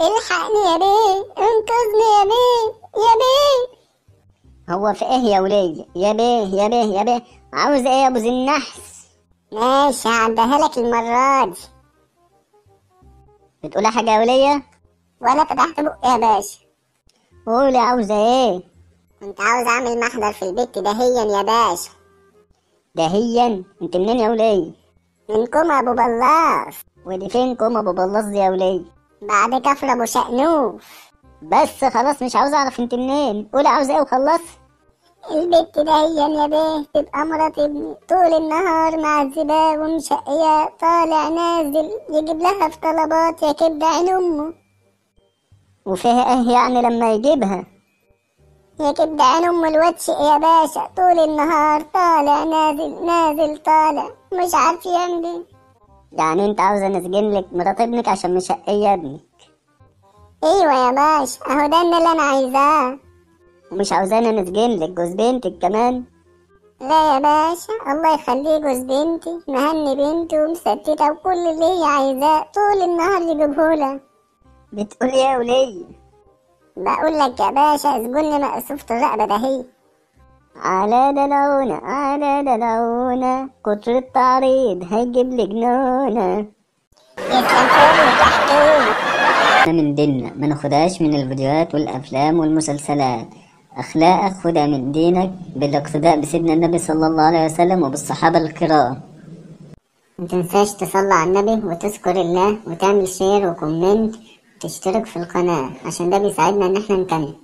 الحقني يا بيه انقذني يا بيه يا بيه هو في ايه يا ولية يا بيه يا بيه يا بيه عاوز ايه يا ابو ذي النحس ماشي هعديها لك المرة دي بتقولي حاجة يا ولية ولا فتحت بقي يا باشا قولي عاوزة ايه كنت عاوز اعمل محضر في البيت دهيا يا باشا دهيا انت منين يا ولية منكم ابو بلاص ودي فينكم ابو بلاص دي يا ولية بعد كفر ابو شقنوف بس خلاص مش عاوز اعرف انت منين قولي عاوزة ايه وخلص البت دهيا يا بيه تبقى مرات ابني طول النهار معذباه ومشقياه طالع نازل يجيب لها في طلبات يا كبد عين امه وفيها ايه يعني لما يجيبها يا كبد عين ام الواد شقي يا باشا طول النهار طالع نازل نازل طالع مش عارف يعمل ايه يعني انت عاوزة نسجن لك مرات ابنك عشان مشقية ابنك ايوه يا باشا اهو ده اللي انا عايزاه ومش عاوزانا نسجن لك جوز بنتك كمان لا يا باشا الله يخليه جوز بنتي مهني بنتي ومستتة وكل اللي هي عايزاه طول النهار يجيبهولها بتقولي ايه يا ولية بقول لك يا باشا اسجني مقصوفة الرقبة ده هي على دلعونة على دلعونة كتر التعريض هيجيب لي جنونة يسلم فوق وتحته احنا من ديننا ما ناخدهاش من الفيديوهات والافلام والمسلسلات اخلاقك خدها من دينك بالاقتداء بسيدنا النبي صلى الله عليه وسلم وبالصحابة الكرام متنساش تصلي على النبي وتذكر الله وتعمل شير وكومنت وتشترك في القناة عشان ده بيساعدنا ان احنا نكمل